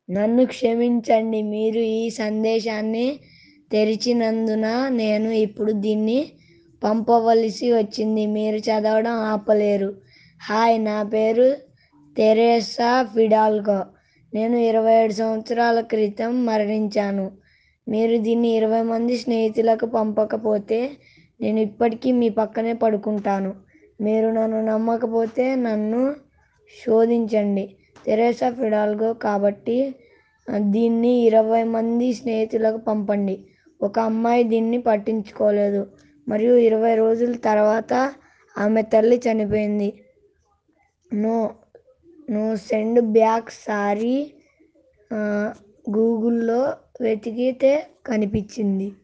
నన్ను క్షమించండి మీరు ఈ సందేశాన్ని తెరిచినందున నేను ఇప్పుడు దీన్ని పంపవలసి వచ్చింది మీరు చదవడం ఆపలేరు హాయ్ నా పేరు తెరేసా ఫిడాల్గో నేను ఇరవై ఏడు సంవత్సరాల క్రితం మరణించాను మీరు దీన్ని ఇరవై మంది స్నేహితులకు పంపకపోతే నేను ఇప్పటికీ మీ పక్కనే పడుకుంటాను మీరు నన్ను నమ్మకపోతే నన్ను శోధించండి తెరేసా ఫిడాల్గో కాబట్టి దీన్ని ఇరవై మంది స్నేహితులకు పంపండి ఒక అమ్మాయి దీన్ని పట్టించుకోలేదు మరియు ఇరవై రోజుల తర్వాత ఆమె తల్లి చనిపోయింది no no send back sorry గూగుల్లో వెతికితే కనిపించింది